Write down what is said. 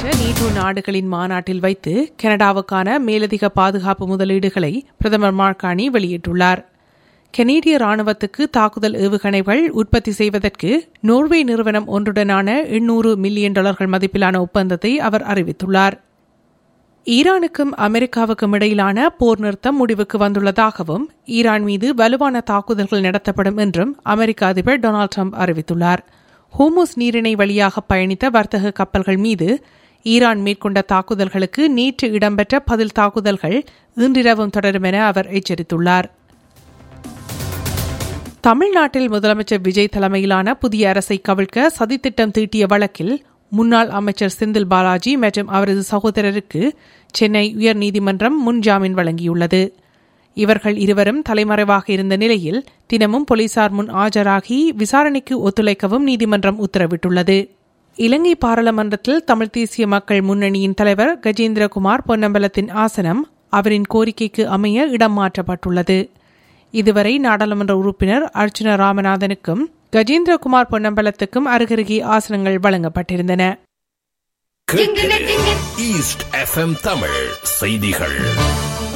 நடைபெற்ற நீட்டோ நாடுகளின் மாநாட்டில் வைத்து கனடாவுக்கான மேலதிக பாதுகாப்பு முதலீடுகளை பிரதமர் மார்கானி வெளியிட்டுள்ளார் கனேடிய ராணுவத்துக்கு தாக்குதல் ஏவுகணைகள் உற்பத்தி செய்வதற்கு நோர்வே நிறுவனம் ஒன்றுடனான எண்ணூறு மில்லியன் டாலர்கள் மதிப்பிலான ஒப்பந்தத்தை அவர் அறிவித்துள்ளார் ஈரானுக்கும் அமெரிக்காவுக்கும் இடையிலான போர் நிறுத்தம் முடிவுக்கு வந்துள்ளதாகவும் ஈரான் மீது வலுவான தாக்குதல்கள் நடத்தப்படும் என்றும் அமெரிக்க அதிபர் டொனால்டு ட்ரம்ப் அறிவித்துள்ளார் ஹோமோஸ் நீரிணை வழியாக பயணித்த வர்த்தக கப்பல்கள் மீது ஈரான் மேற்கொண்ட தாக்குதல்களுக்கு நேற்று இடம்பெற்ற பதில் தாக்குதல்கள் இன்றிரவும் தொடரும் என அவர் எச்சரித்துள்ளார் தமிழ்நாட்டில் முதலமைச்சர் விஜய் தலைமையிலான புதிய அரசை கவிழ்க்க சதித்திட்டம் தீட்டிய வழக்கில் முன்னாள் அமைச்சர் செந்தில் பாலாஜி மற்றும் அவரது சகோதரருக்கு சென்னை உயர்நீதிமன்றம் முன்ஜாமீன் வழங்கியுள்ளது இவர்கள் இருவரும் தலைமறைவாக இருந்த நிலையில் தினமும் போலீசார் முன் ஆஜராகி விசாரணைக்கு ஒத்துழைக்கவும் நீதிமன்றம் உத்தரவிட்டுள்ளது இலங்கை பாராளுமன்றத்தில் தமிழ் தேசிய மக்கள் முன்னணியின் தலைவர் கஜேந்திரகுமார் பொன்னம்பலத்தின் ஆசனம் அவரின் கோரிக்கைக்கு அமைய இடம் மாற்றப்பட்டுள்ளது இதுவரை நாடாளுமன்ற உறுப்பினர் அர்ச்சுனா ராமநாதனுக்கும் கஜேந்திரகுமார் பொன்னம்பலத்துக்கும் அருகருகே ஆசனங்கள் வழங்கப்பட்டிருந்தன ஈஸ்ட் எஃப்எம் தமிழ் செய்திகள்